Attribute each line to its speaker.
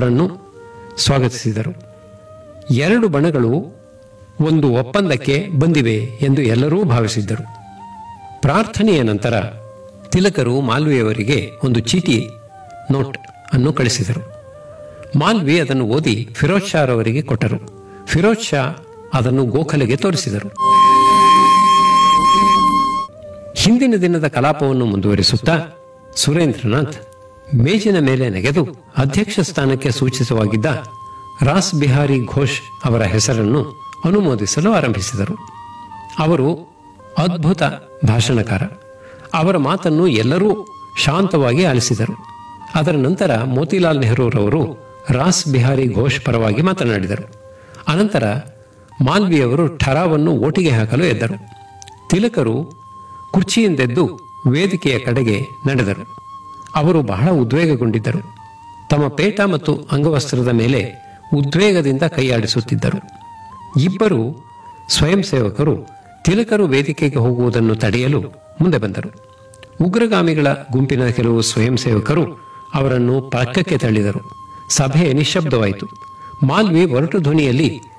Speaker 1: ಅವರನ್ನು ಸ್ವಾಗತಿಸಿದರು ಎರಡು ಬಣಗಳು ಒಂದು ಒಪ್ಪಂದಕ್ಕೆ ಬಂದಿವೆ ಎಂದು ಎಲ್ಲರೂ ಭಾವಿಸಿದ್ದರು ಪ್ರಾರ್ಥನೆಯ ನಂತರ ತಿಲಕರು ಮಾಲ್ವಿಯವರಿಗೆ ಒಂದು ಚೀಟಿ ನೋಟ್ ಅನ್ನು ಕಳಿಸಿದರು ಮಾಲ್ವಿ ಅದನ್ನು ಓದಿ ಫಿರೋಜ್ ಶಾ ಅವರಿಗೆ ಕೊಟ್ಟರು ಫಿರೋಜ್ ಶಾ ಅದನ್ನು ಗೋಖಲೆಗೆ ತೋರಿಸಿದರು ಹಿಂದಿನ ದಿನದ ಕಲಾಪವನ್ನು ಮುಂದುವರಿಸುತ್ತಾ ಸುರೇಂದ್ರನಾಥ್ ಮೇಜಿನ ಮೇಲೆ ನೆಗೆದು ಅಧ್ಯಕ್ಷ ಸ್ಥಾನಕ್ಕೆ ಸೂಚಿತವಾಗಿದ್ದ ರಾಸ್ ಬಿಹಾರಿ ಘೋಷ್ ಅವರ ಹೆಸರನ್ನು ಅನುಮೋದಿಸಲು ಆರಂಭಿಸಿದರು ಅವರು ಅದ್ಭುತ ಭಾಷಣಕಾರ ಅವರ ಮಾತನ್ನು ಎಲ್ಲರೂ ಶಾಂತವಾಗಿ ಆಲಿಸಿದರು ಅದರ ನಂತರ ಮೋತಿಲಾಲ್ ನೆಹರೂರವರು ರಾಸ್ ಬಿಹಾರಿ ಘೋಷ್ ಪರವಾಗಿ ಮಾತನಾಡಿದರು ಅನಂತರ ಮಾಲ್ವಿಯವರು ಠರಾವನ್ನು ಓಟಿಗೆ ಹಾಕಲು ಎದ್ದರು ತಿಲಕರು ಕುರ್ಚಿಯಿಂದೆದ್ದು ವೇದಿಕೆಯ ಕಡೆಗೆ ನಡೆದರು ಅವರು ಬಹಳ ಉದ್ವೇಗಗೊಂಡಿದ್ದರು ತಮ್ಮ ಪೇಟ ಮತ್ತು ಅಂಗವಸ್ತ್ರದ ಮೇಲೆ ಉದ್ವೇಗದಿಂದ ಕೈಯಾಡಿಸುತ್ತಿದ್ದರು ಇಬ್ಬರು ಸ್ವಯಂ ಸೇವಕರು ತಿಲಕರು ವೇದಿಕೆಗೆ ಹೋಗುವುದನ್ನು ತಡೆಯಲು ಮುಂದೆ ಬಂದರು ಉಗ್ರಗಾಮಿಗಳ ಗುಂಪಿನ ಕೆಲವು ಸ್ವಯಂ ಸೇವಕರು ಅವರನ್ನು ಪಕ್ಕಕ್ಕೆ ತಳ್ಳಿದರು ಸಭೆ ನಿಶ್ಶಬ್ದವಾಯಿತು ಮಾಲ್ವಿ ಒರಟು ಧ್ವನಿಯಲ್ಲಿ